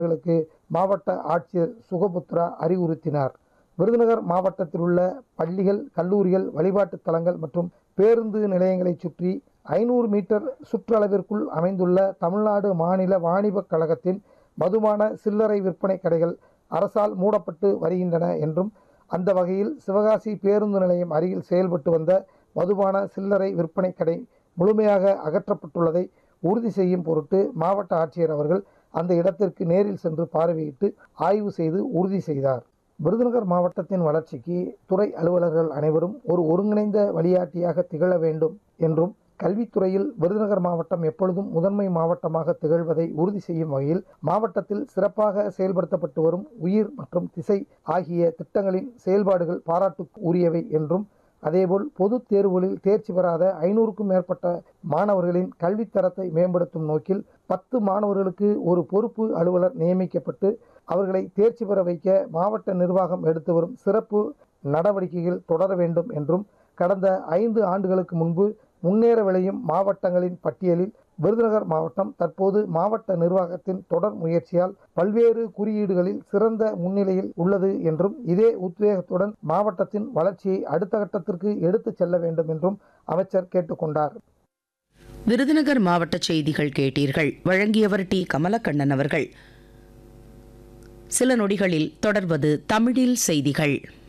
களுக்கு மாவட்ட ஆட்சியர் சுகபுத்ரா அறிவுறுத்தினார் விருதுநகர் மாவட்டத்தில் உள்ள பள்ளிகள் கல்லூரிகள் வழிபாட்டுத் தலங்கள் மற்றும் பேருந்து நிலையங்களைச் சுற்றி ஐநூறு மீட்டர் சுற்றளவிற்குள் அமைந்துள்ள தமிழ்நாடு மாநில வாணிபக் கழகத்தின் மதுபான சில்லறை விற்பனை கடைகள் அரசால் மூடப்பட்டு வருகின்றன என்றும் அந்த வகையில் சிவகாசி பேருந்து நிலையம் அருகில் செயல்பட்டு வந்த மதுபான சில்லறை விற்பனை கடை முழுமையாக அகற்றப்பட்டுள்ளதை உறுதி செய்யும் பொருட்டு மாவட்ட ஆட்சியர் அவர்கள் அந்த இடத்திற்கு நேரில் சென்று பார்வையிட்டு ஆய்வு செய்து உறுதி செய்தார் விருதுநகர் மாவட்டத்தின் வளர்ச்சிக்கு துறை அலுவலர்கள் அனைவரும் ஒரு ஒருங்கிணைந்த வழிகாட்டியாக திகழ வேண்டும் என்றும் கல்வித்துறையில் விருதுநகர் மாவட்டம் எப்பொழுதும் முதன்மை மாவட்டமாக திகழ்வதை உறுதி செய்யும் வகையில் மாவட்டத்தில் சிறப்பாக செயல்படுத்தப்பட்டு வரும் உயிர் மற்றும் திசை ஆகிய திட்டங்களின் செயல்பாடுகள் பாராட்டுக்கு உரியவை என்றும் அதேபோல் பொதுத் தேர்வுகளில் தேர்ச்சி பெறாத ஐநூறுக்கும் மேற்பட்ட மாணவர்களின் கல்வித் தரத்தை மேம்படுத்தும் நோக்கில் பத்து மாணவர்களுக்கு ஒரு பொறுப்பு அலுவலர் நியமிக்கப்பட்டு அவர்களை தேர்ச்சி பெற வைக்க மாவட்ட நிர்வாகம் எடுத்து வரும் சிறப்பு நடவடிக்கைகள் தொடர வேண்டும் என்றும் கடந்த ஐந்து ஆண்டுகளுக்கு முன்பு முன்னேற விளையும் மாவட்டங்களின் பட்டியலில் விருதுநகர் மாவட்டம் தற்போது மாவட்ட நிர்வாகத்தின் தொடர் முயற்சியால் பல்வேறு குறியீடுகளில் சிறந்த முன்னிலையில் உள்ளது என்றும் இதே உத்வேகத்துடன் மாவட்டத்தின் வளர்ச்சியை அடுத்த கட்டத்திற்கு எடுத்துச் செல்ல வேண்டும் என்றும் அமைச்சர் கேட்டுக்கொண்டார் விருதுநகர் மாவட்ட செய்திகள் கேட்டீர்கள் வழங்கியவர் டி கமலக்கண்ணன் அவர்கள் சில நொடிகளில் தொடர்வது தமிழில் செய்திகள்